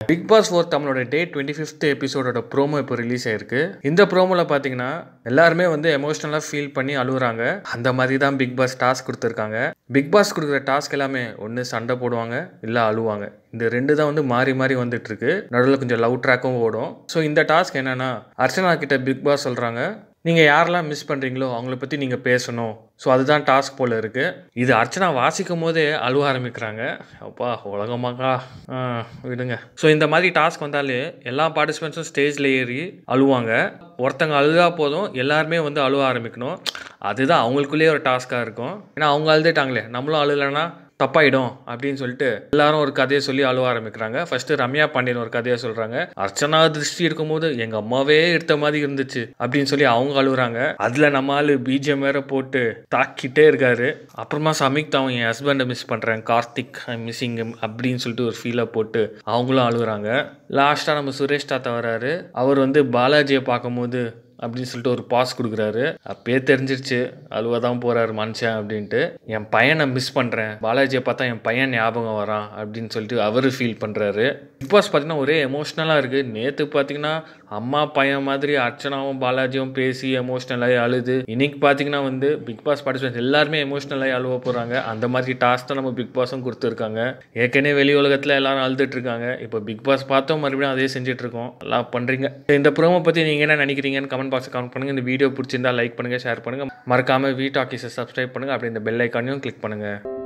big Boss four தமிழோட day twenty fifth எபிசோடோட promo இப்போ ரிலீஸ் ஆயிருக்கு இந்த ப்ரோமோவில் பார்த்தீங்கன்னா எல்லாருமே வந்து எமோஷ்னலாக ஃபீல் பண்ணி அழுகுறாங்க அந்த மாதிரி தான் பிக் பாஸ் டாஸ்க் கொடுத்துருக்காங்க பிக் பாஸ் கொடுக்குற டாஸ்க் எல்லாமே ஒன்று சண்டை போடுவாங்க இல்லை அழுவாங்க இந்த ரெண்டு தான் வந்து மாறி மாறி வந்துட்டு இருக்கு நடுவில் கொஞ்சம் லவ் ட்ராக்கும் ஓடும் ஸோ இந்த டாஸ்க் என்னன்னா அர்ச்சனா கிட்ட பிக் பாஸ் சொல்கிறாங்க நீங்கள் யாரெல்லாம் மிஸ் பண்ணுறீங்களோ அவங்கள பற்றி நீங்கள் பேசணும் ஸோ அதுதான் டாஸ்க் போல் இருக்குது இது அர்ச்சனா வாசிக்கும் போதே அழுவ ஆரம்பிக்கிறாங்க அப்பா உலகமாக்கா ஆ, விடுங்க ஸோ இந்த மாதிரி டாஸ்க் வந்தாலே எல்லா பார்ட்டிசிபெண்ட்ஸும் ஸ்டேஜில் ஏறி அழுவாங்க ஒருத்தங்க அழுதா போதும் எல்லாருமே வந்து அழுவ ஆரம்பிக்கணும் அதுதான் அவங்களுக்குள்ளேயே ஒரு டாஸ்க்காக இருக்கும் ஏன்னா அவங்க அழுதுட்டாங்களே நம்மளும் அழுலன்னா தப்பாயிடும் அப்படின்னு சொல்லிட்டு எல்லாரும் ஒரு கதையை சொல்லி அழுவ ஆரம்பிக்கிறாங்க ஃபர்ஸ்ட் ரம்யா பாண்டியன் ஒரு கதையை சொல்றாங்க அர்ச்சனா திருஷ்டி இருக்கும்போது எங்க அம்மாவே எடுத்த மாதிரி இருந்துச்சு அப்படின்னு சொல்லி அவங்க அழுகுறாங்க அதுல நம்ம ஆளு பிஜிஎம் வேற போட்டு தாக்கிட்டே இருக்காரு அப்புறமா சமிக்தாவும் என் ஹஸ்பண்டை மிஸ் பண்றேன் கார்த்திக் ஐ மிஸ்ஸிங் அப்படின்னு சொல்லிட்டு ஒரு ஃபீலை போட்டு அவங்களும் அழுகுறாங்க லாஸ்டா நம்ம சுரேஷ் தாத்தா வராரு அவர் வந்து பாலாஜியை பார்க்கும்போது அப்படின்னு சொல்லிட்டு ஒரு பாஸ் கொடுக்குறாரு அப்பயே தெரிஞ்சிருச்சு அழுவ தான் போறாரு மனுஷன் அப்படின்ட்டு என் பையனை மிஸ் பண்ணுறேன் பாலாஜியை பார்த்தா என் பையன் ஞாபகம் வரான் அப்படின்னு சொல்லிட்டு அவர் ஃபீல் பண்ணுறாரு பிக் பாஸ் பார்த்தீங்கன்னா ஒரே எமோஷ்னலாக இருக்குது நேற்று பார்த்தீங்கன்னா அம்மா பையன் மாதிரி அர்ச்சனாவும் பாலாஜியும் பேசி எமோஷ்னலாகி அழுது இன்னைக்கு பார்த்தீங்கன்னா வந்து பிக் பாஸ் பார்ட்டிசிபென்ட்ஸ் எல்லாருமே எமோஷ்னலாகி அழுவ போகிறாங்க அந்த மாதிரி டாஸ்க் தான் நம்ம பிக் பாஸும் கொடுத்துருக்காங்க ஏற்கனவே வெளி உலகத்தில் எல்லாரும் அழுதுட்டு இருக்காங்க இப்போ பிக் பாஸ் பார்த்தோம் மறுபடியும் அதே செஞ்சுட்டு இருக்கோம் எல்லாம் பண்ணுறீங்க இந்த ப்ரோமோ பற்றி நீங்கள் என்ன நினைக்கிறீங்கன்னு கமெண்ட் பாக்ஸ் கமெண்ட் பண்ணுங்கள் இந்த வீடியோ பிடிச்சிருந்தா லைக் பண்ணுங்கள் ஷேர் பண்ணுங்கள் மறக்காமல் வீ டாக்கிஸை சப்ஸ்கிரைப் பண்ணுங்கள் அப்படி இந்த பெல் ஐக்கானையும் கிளிக் பண்ணுங்கள்